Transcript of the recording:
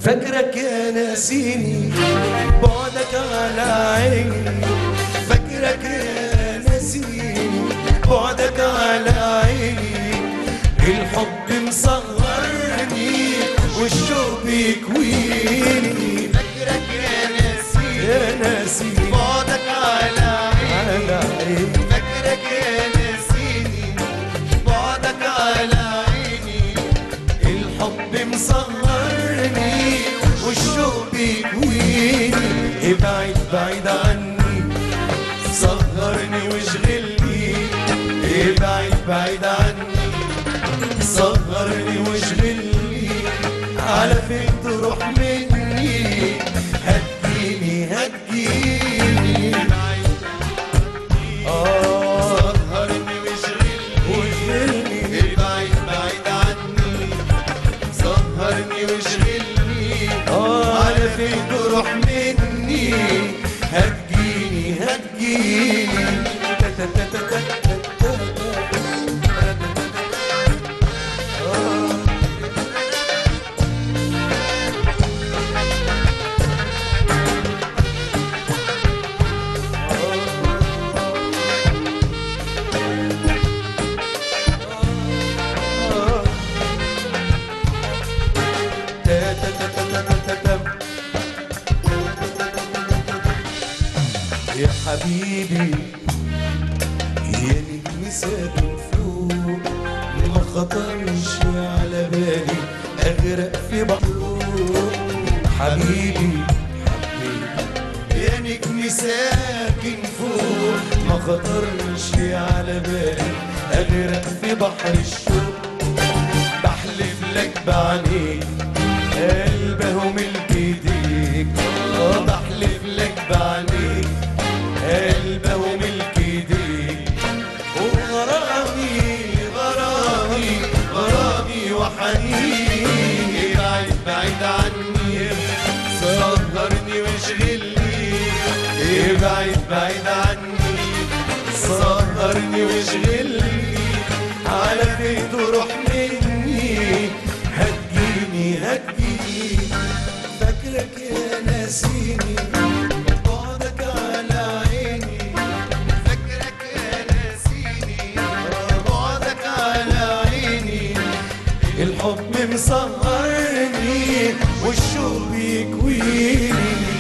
فاكرك يا ناسيني بعدك على عيني فاكرك يا ناسيني بعدك على عيني الحب مصغرني والشوق بيكويني فاكرك يا ناسي يا ناسيني بعدك على عيني على عيني فاكرك يا ناسيني بعدك على عيني الحب مصغرني والشوق بيكويني ابعد بعيد عني صغرني واشغلني ابعد بعيد عني صغرني واشغلني على فين تروح مني هتجيني هتجيني اه سهرني واشغلني واشغلني ابعد بعيد عني سهرني واشغلني اه على فين تروح مني هتجيني هتجيني يا حبيبي يا نجم ساكن فوق ما خطرش على بالي اغرق في بحور حبيبي حبيبي يا نجم ساكن فوق ما خطرش على بالي اغرق في بحر الشوق بحلف لك بعينيك قلبه ملك ايديك اه بحلف لك بعينيك قلبه ملك ايديك وغرامي غرامي غرامي وحنيني ابعد بعيد عني سهرني واشغلني ابعد بعيد عني سهرني واشغلني على فين تروح مني هتجيني هتجيني فاكرك يا ناسيني بعدك على عيني فاكرك يا ناسيني بعدك على عيني الحب مسهرني والشوق بيكويني